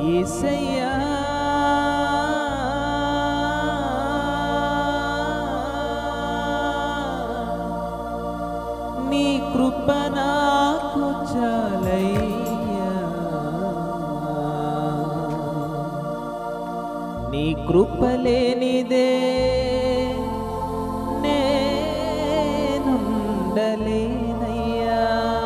ఏసయ్యా నీ కృప నాకు చాలయ్యా నీ కృప లేనిదే నేనుండలేనయ్యా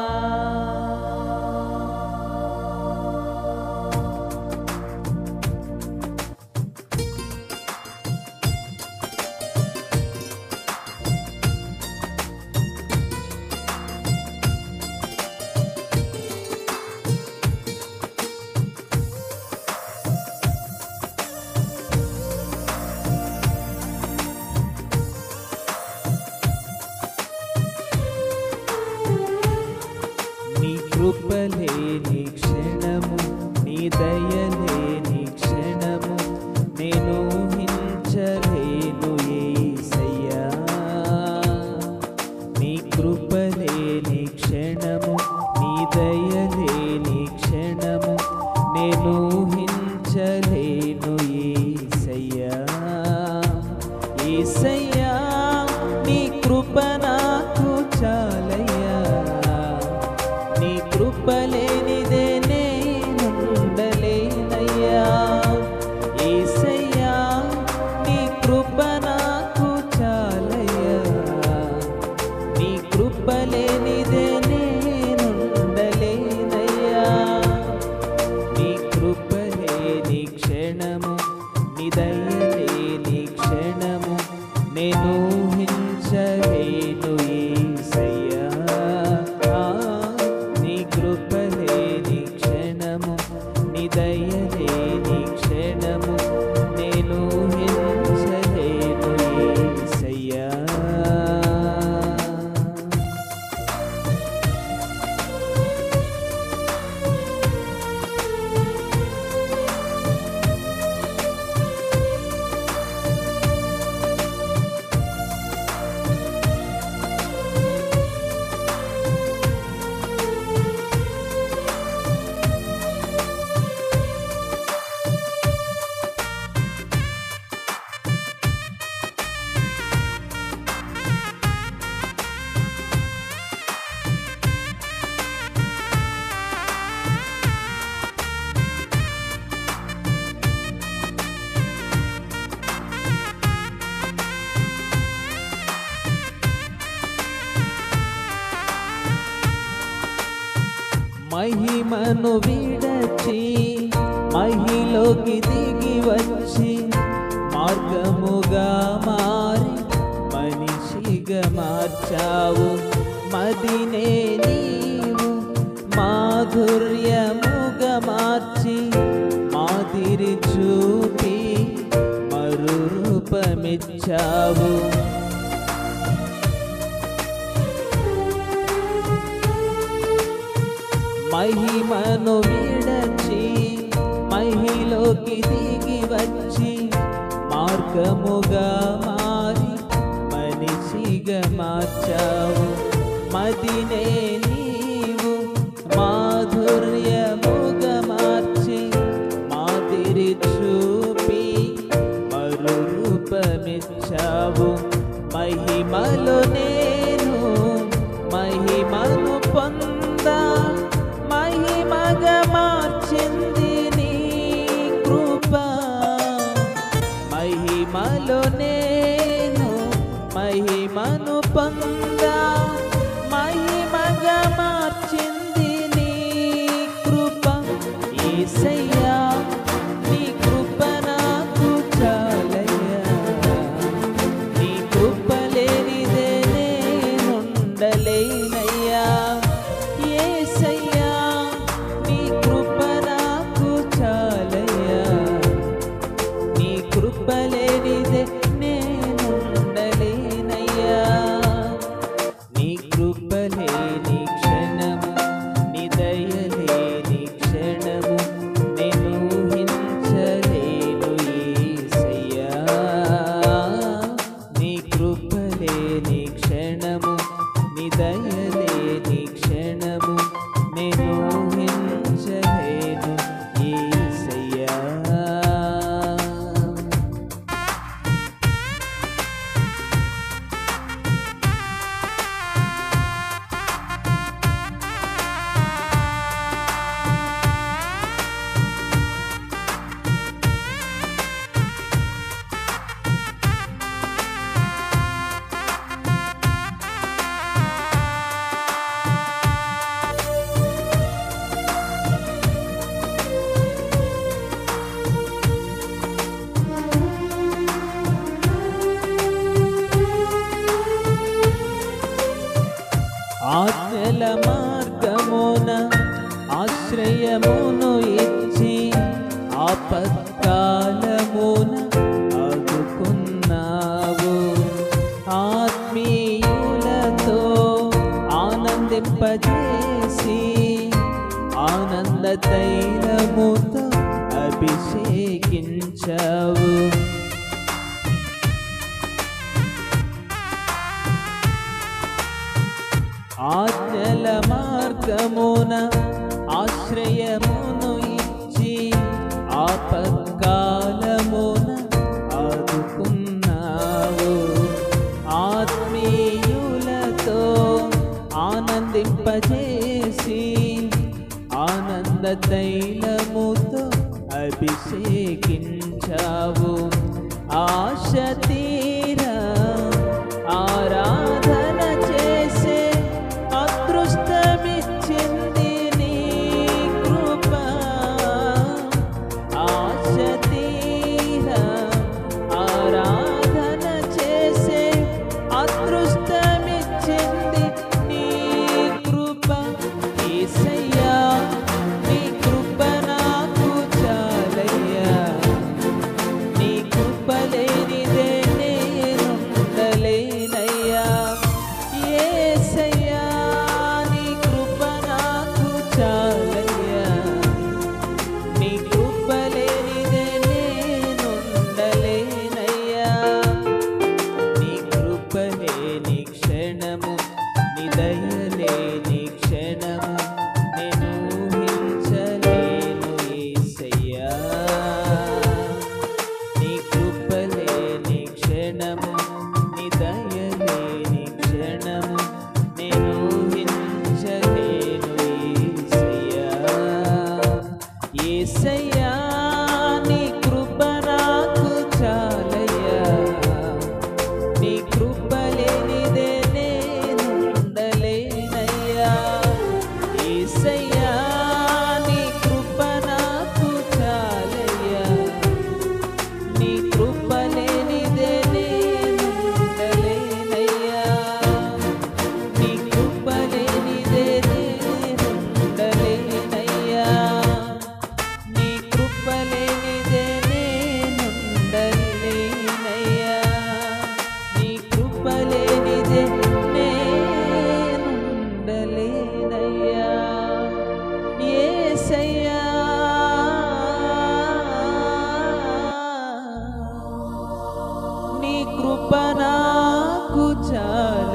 నీ కృపలేని క్షణము నీ దయలేని క్షణము నేను ఊహించలేను యేసయ్యా నీ కృపలేని క్షణము నీ దయలేని క్షణము నేను ఊహించలేను యేసయ్యా యేసయ్యా నీ కృప నాకు చాలయ్యా నీ కృప లేనిదే నేనుండలేనయ్యా యేసయ్యా నీ కృప నాకు చాలయ్యా నీ కృప లేనిదే నేనుండలేనయ్యా నీ కృప లేని క్షణము నీ దయ లేని క్షణము నేను ఊహించలేను యేసయ్యా ఆ, నీ కృప లేని క్షణము నీ దయ లేని క్షణము నేను ఊహించలేను యేసయ్యా మహిమను విడచి మహిలోకి దిగి వచ్చి మార్గముగా మారి మనిషిగా మార్చావు మదినే నీవు మాధుర్యముగా మార్చి మాదిరి చూపి మరు రూపమిచ్చావు మహిమను విడచి మహిలోకి దిగి వచ్చి మార్గముగా మారి మనిషిగా మార్చావు మదినే నీవు మాధుర్యముగా మార్చి మాదిరి చూపి మరు రూపమిచ్చావు మహిమలో నేను మహిమను పొందా మహిమగా మార్చింది నీ కృప మహిమలో నేను మహిమను పొందా మహిమగా మార్చింది నీ కృప ఏసయ్యా నీ కృప నాకు చాలయ్యా నీ కృప లేనిదే నేనుండలేనయ్యా ఏసయ్యా నీ కృప నాకు చాలయ్యా నీ కృప లేనిదే నేనుండలేనయ్యా నీ కృప లేని క్షణము నీ దయ లేని క్షణము నేను ఊహించలేను యేసయ్యా నీ కృప లేని క్షణము నీ దయ లేని క్షణము నేను ఊహించలేను యేసయ్యా ఆశ్రయమును ఇచ్చి ఆపత్కాలమున ఆదుకున్నావు ఆత్మీయులతో ఆనందింపజేసి ఆనంద తైలముతో అభిషేకించావు ఆజ్ఞల మార్గమున ఆశ్రయమును ఇచ్చి ఆపత్కాలమున ఆదుకున్నావు ఆత్మీయులతో ఆనందింపజేసి ఆనంద తైలముతో అభిషేకించావు ఆశ తీరా ఆరాధన చేసే అదృష్టమిచ్చింది నీ కృప ఆశ తీరా ఆరాధన చేసే అదృష్టమిచ్చింది నీ కృప యేసయ్యా నీ కృప నాకు చాలయ్యా నీ కృప లేనిదే నేనుండలేనయ్యా యేసయ్యా నీ కృప నాకు చాలయ్యా నీ కృప లేనిదే నేనుండలేనయ్యా నీ కృప లేని క్షణము నీ దయ లేని క్షణము నేను ఊహించలేను యేసయ్యా నీ కృప లేని క్షణము నీ దయ లేని క్షణము నేను ఊహించలేను యేసయ్యా యేసయ్యా నీ కృప నాకు చాలయ్యా నీ కృప లేనిదే నేనుండలేనయ్యా యేసయ్యా నీ కృప నాకు చాలయ్యా నీ కృప లేనిదే నేనుండలేనయ్యా నీ కృప లేనిదే నేనుండలేనయ్యా నీ కృప లేనిదే నేనుండలేనయ్యా నీ కృప లేనిదే నేనుండలేనయ్యా యేసయ్యా నీ కృప నాకు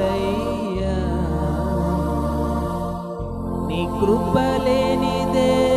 చాలయ్యా నీ కృప లేనిదే